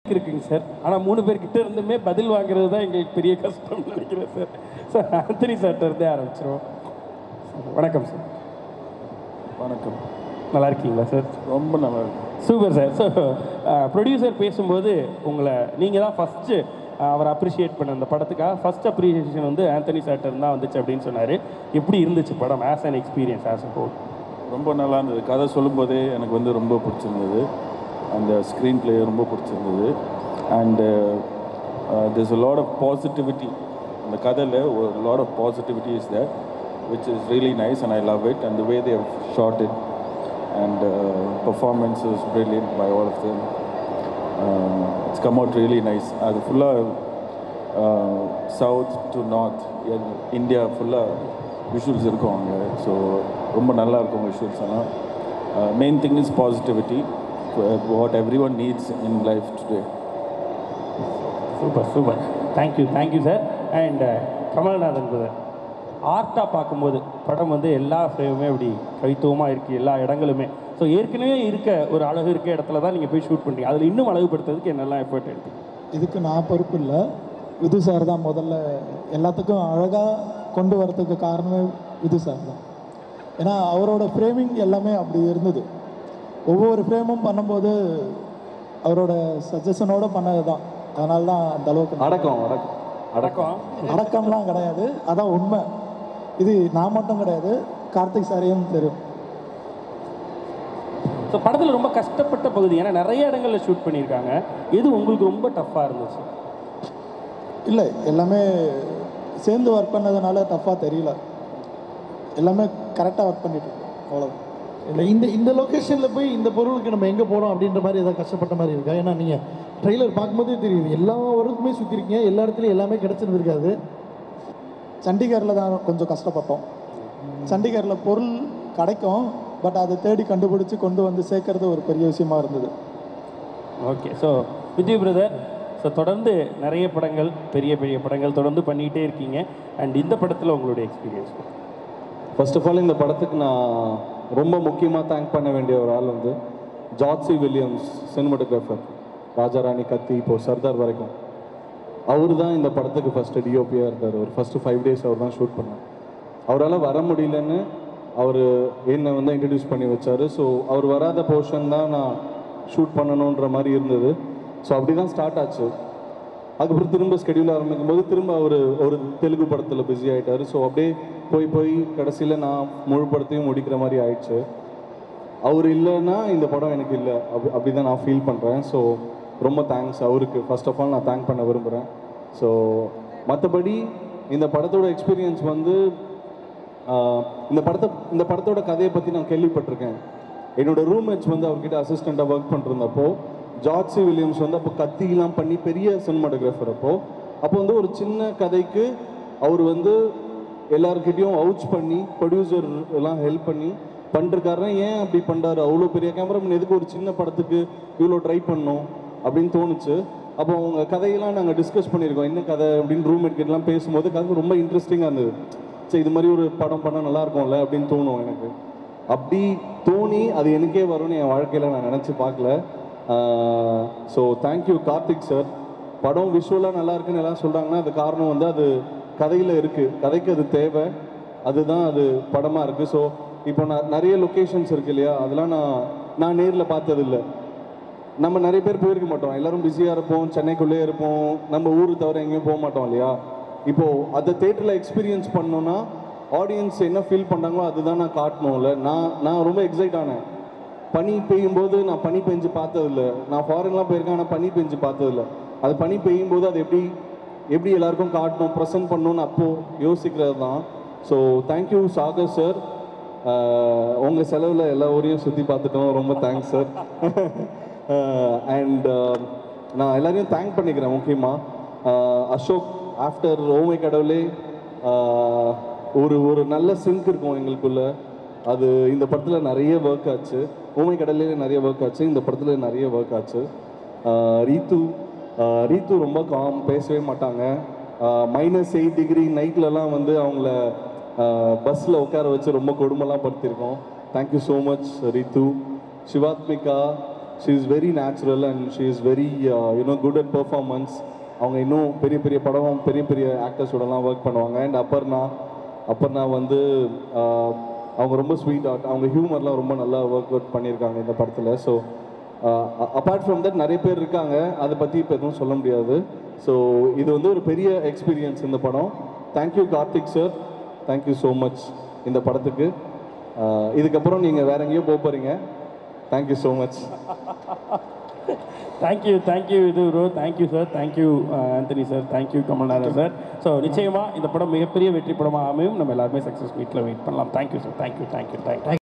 இருக்குங்க சார் ஆனால் மூணு பேர்கிட்ட இருந்துமே பதில் வாங்குறது தான் எங்களுக்கு பெரிய கஷ்டம்னு நினைக்கிறேன் சார் சார் ஆந்தனி சார்ட்ட இருந்தே ஆரம்பிச்சிருவோம் வணக்கம் சார் வணக்கம் நல்லா இருக்கீங்களா சார் ரொம்ப நல்லா இருக்கு சூப்பர் சார் ஸோ ப்ரொடியூசர் பேசும்போது உங்களை நீங்கள் தான் ஃபஸ்ட்டு அவரை அப்ரிஷியேட் பண்ண அந்த படத்துக்காக ஃபர்ஸ்ட் அப்ரிஷியேஷன் வந்து ஆந்தனி சார்ட்ட இருந்தால் வந்துச்சு அப்படின்னு சொன்னார் எப்படி இருந்துச்சு படம் as an experience as a whole ரொம்ப நல்லா இருந்தது கதை சொல்லும்போதே எனக்கு வந்து ரொம்ப பிடிச்சிருந்தது அந்த ஸ்க்ரீன் ப்ளே ரொம்ப பிடிச்சிருந்தது and this a lot of positivity அந்த கதையில் ஒரு lot of positivity is there which is really nice and I love it and the way they have shot it and uh, performance is brilliant by all of them. Uh, it's come out really nice. அது ஃபுல்லாக south to north India ஃபுல்லாக visuals இருக்கும் அங்கே so ரொம்ப நல்லா இருக்கும் visuals எல்லாம் main thing is positivity what everyone needs in life today super super thank you thank you sir and Kamalnathan brother ஆர்ட்டாக பார்க்கும்போது படம் வந்து எல்லா ஃப்ரேமுமே அப்படி கவித்துவமாக இருக்குது எல்லா இடங்களுமே ஸோ ஏற்கனவே இருக்க ஒரு அழகு இருக்க இடத்துல தான் நீங்கள் போய் ஷூட் பண்ணுறீங்க அதில் இன்னும் அழகுபடுத்துறதுக்கு என்னெல்லாம் எஃபர்ட் எடுத்தீங்க இதுக்கு நான் பொறுப்பு இல்லை விது சார் தான் முதல்ல எல்லாத்துக்கும் அழகாக கொண்டு வரதுக்கு காரணமே விது சார் தான் ஏன்னா அவரோட ஃப்ரேமிங் எல்லாமே அப்படி இருந்தது ஒவ்வொரு ஃப்ரேமும் பண்ணும்போது அவரோட சஜஷனோட பண்ணது தான் அதனால தான் அந்த அளவுக்கு அடக்கம் அடக்கம் அடக்கம் அடக்கம்லாம் கிடையாது அதான் உண்மை இது நான் மட்டும் கிடையாது கார்த்திக் சாரையும் தெரியும் ஸோ படத்தில் ரொம்ப கஷ்டப்பட்ட பகுதி ஏன்னா நிறைய இடங்களில் ஷூட் பண்ணியிருக்காங்க எது உங்களுக்கு ரொம்ப டஃப்பாக இருந்துச்சு இல்லை எல்லாமே சேர்ந்து ஒர்க் பண்ணதுனால தப்பாக தெரியல எல்லாமே கரெக்டாக ஒர்க் பண்ணிட்டு இருக்கோம் அவ்வளோதான் இல்லை இந்த இந்த லொக்கேஷனில் போய் இந்த பொருளுக்கு நம்ம எங்கே போகிறோம் அப்படின்ற மாதிரி ஏதாவது கஷ்டப்பட்ட மாதிரி இருக்கா ஏன்னா நீங்கள் ட்ரெய்லர் பார்க்கும்போதே தெரியுது எல்லா ஊருக்குமே சுற்றிருக்கீங்க எல்லா இடத்துலையும் எல்லாமே கிடச்சிருந்துருக்காது சண்டிகரில் தான் கொஞ்சம் கஷ்டப்பட்டோம் சண்டிகரில் பொருள் கிடைக்கும் பட் அதை தேடி கண்டுபிடிச்சி கொண்டு வந்து சேர்க்கறது ஒரு பெரிய விஷயமா இருந்தது okay so Vijay brother so தொடர்ந்து நிறைய படங்கள் பெரிய பெரிய படங்கள் தொடர்ந்து பண்ணிகிட்டே இருக்கீங்க அண்ட் இந்த படத்தில் உங்களுடைய எக்ஸ்பீரியன்ஸ் ஃபர்ஸ்ட் ஆஃப் ஆல் இந்த படத்துக்கு நான் ரொம்ப முக்கியமாக தேங்க் பண்ண வேண்டிய ஒரு ஆள் வந்து ஜார்ஜி வில்லியம்ஸ் சினிமாட்டோகிராஃபர் ராஜாராணி கத்தி இப்போ சர்தார் வரைக்கும் அவர் தான் இந்த படத்துக்கு ஃபஸ்ட்டு டிஓபியாக இருந்தார் ஒரு ஃபஸ்ட்டு ஃபைவ் டேஸ் அவர் தான் ஷூட் பண்ணார் அவரால் வர முடியலன்னு அவர் என்னை வந்து இன்ட்ரடியூஸ் பண்ணி வச்சார் ஸோ அவர் வராத போர்ஷன் தான் நான் ஷூட் பண்ணணுன்ற மாதிரி இருந்தது ஸோ அப்படி தான் ஸ்டார்ட் ஆச்சு அதுக்கப்புறம் திரும்ப ஸ்கெடியூல் ஆரம்பிக்கும் போது திரும்ப அவர் ஒரு தெலுங்கு படத்தில் பிஸி ஆகிட்டார் ஸோ அப்படியே போய் போய் கடைசியில் நான் முழு படத்தையும் முடிக்கிற மாதிரி ஆயிடுச்சு அவர் இல்லைன்னா இந்த படம் எனக்கு இல்லை அப்படி அப்படி தான் நான் ஃபீல் பண்ணுறேன் ஸோ ரொம்ப தேங்க்ஸ் அவருக்கு ஃபர்ஸ்ட் ஆஃப் ஆல் நான் தேங்க் பண்ண விரும்புகிறேன் ஸோ மற்றபடி இந்த படத்தோட எக்ஸ்பீரியன்ஸ் வந்து ஆஹ், இந்த படத்தை இந்த படத்தோட கதையை பற்றி நான் கேள்விப்பட்டிருக்கேன் என்னோட ரூம்மேட்ஸ் வந்து அவர்கிட்ட அசிஸ்டண்ட்டாக ஒர்க் பண்ணிருந்தப்போ ஜார்ஜ் சி வில்லியம்ஸ் வந்து அப்போ கத்திலாம் பண்ணி பெரிய சினிமாட்டோகிராஃபர் அப்போ அப்போ வந்து ஒரு சின்ன கதைக்கு அவர் வந்து எல்லாருக்கிட்டையும் அவுச் பண்ணி ப்ரொடியூசர் எல்லாம் ஹெல்ப் பண்ணி பண்ணிருக்காருன்னா ஏன் அப்படி பண்ணுறாரு அவ்வளோ பெரிய கேமராமேன் எதுக்கு ஒரு சின்ன படத்துக்கு இவ்வளோ ட்ரை பண்ணோம் அப்படின்னு தோணுச்சு அப்போ அவங்க கதையெல்லாம் நாங்கள் டிஸ்கஸ் பண்ணியிருக்கோம் என்ன கதை அப்படின்னு ரூம்மேட் கிட்டலாம் பேசும்போது கதை ரொம்ப இன்ட்ரெஸ்டிங்காக இருந்தது சரி இது மாதிரி ஒரு படம் பண்ணால் நல்லா இருக்கும்ல அப்படின்னு தோணும் எனக்கு அப்படி தோணி அது எனக்கே வரும்னு என் வாழ்க்கையில் நான் நினச்சி பார்க்கல ஸோ தேங்க்யூ கார்த்திக் சார் படம் விஷுவலாக நல்லா இருக்குன்னு எல்லாம் சொல்கிறாங்கன்னா அது காரணம் வந்து அது கதையில் இருக்குது கதைக்கு அது தேவை அதுதான் அது படமாக இருக்குது ஸோ இப்போ நான் நிறைய லொக்கேஷன்ஸ் இருக்கு இல்லையா அதெல்லாம் நான் நான் நேரில் பார்த்ததில்லை நம்ம நிறைய பேர் போயிருக்க மாட்டோம் எல்லாரும் பிஸியாக இருப்போம் சென்னைக்குள்ளேயே இருப்போம் நம்ம ஊர் தவிர எங்கேயும் போக மாட்டோம் இல்லையா இப்போது அதை தேட்டரில் எக்ஸ்பீரியன்ஸ் பண்ணோன்னா ஆடியன்ஸ் என்ன ஃபீல் பண்ணுறாங்களோ அதுதான் நான் காட்டணும்ல நான் நான் ரொம்ப எக்ஸைட் ஆனேன் பனி பெய்யும் போது நான் பனி பெஞ்சு பார்த்ததில்ல நான் ஃபாரின்லாம் போயிருக்கேன் ஆனால் பனி பெஞ்சு பார்த்ததில்ல அது பனி பெய்யும் போது அது எப்படி எப்படி எல்லாருக்கும் காட்டணும் ப்ரெசென்ட் பண்ணணும்னு அப்போது யோசிக்கிறது தான் ஸோ தேங்க்யூ சாகர் சார் உங்கள் செலவில் எல்லா ஊரையும் சுற்றி பார்த்துட்டோம் ரொம்ப தேங்க்ஸ் சார் அண்ட் நான் எல்லாரையும் தேங்க் பண்ணிக்கிறேன் முக்கியமாக அசோக் ஆஃப்டர் ஓமை கடவுளே ஆஹ், ஒரு ஒரு நல்ல சிங்க் இருக்கும் எங்களுக்குள்ள அது இந்த படத்தில் நிறைய ஒர்க் ஆச்சு ஓமை கடல்லே நிறைய ஒர்க் ஆச்சு இந்த படத்தில் நிறைய ஒர்க் ஆச்சு ஆஹ், ரீத்து ஆஹ், ரீத்து ரொம்ப காம் பேசவே மாட்டாங்க மைனஸ் எயிட் டிகிரி நைட்லலாம் வந்து அவங்கள பஸ்ஸில் உட்கார வச்சு ரொம்ப கொடுமைலாம் படுத்திருக்கோம் thank you so much Reethu Sivathmika she is very natural and she is very you know good at performance அவங்க இன்னும் பெரிய பெரிய படம் பெரிய பெரிய ஆக்டர்ஸோடலாம் ஒர்க் பண்ணுவாங்க அண்ட் அப்பர்னா அப்பர்னா வந்து ஆஹ், அவங்க ரொம்ப ஸ்வீட் அவங்க ஹியூமர்லாம் ரொம்ப நல்லா ஒர்க் அவுட் பண்ணியிருக்காங்க இந்த படத்தில் ஸோ அப்பார்ட் ஃப்ரம் தட் நிறைய பேர் இருக்காங்க அதை பற்றி இப்போ எதுவும் சொல்ல முடியாது ஸோ இது வந்து ஒரு பெரிய எக்ஸ்பீரியன்ஸ் இந்த படம் thank you Karthik sir thank you so much இந்த படத்துக்கு ஆஹ், இதுக்கப்புறம் நீங்கள் வேற எங்கேயோ போக போகிறீங்க thank you so much thank you thank you இது bro thank you sir thank you Anthony sir thank you Kamalnathan sir so நிச்சயமாக இந்த படம் மிகப்பெரிய வெற்றி படமாக அமையும் நம்ம எல்லாருமே சக்ஸஸ் மீட்டில் வெயிட் பண்ணலாம் thank you sir thank you thank you thank you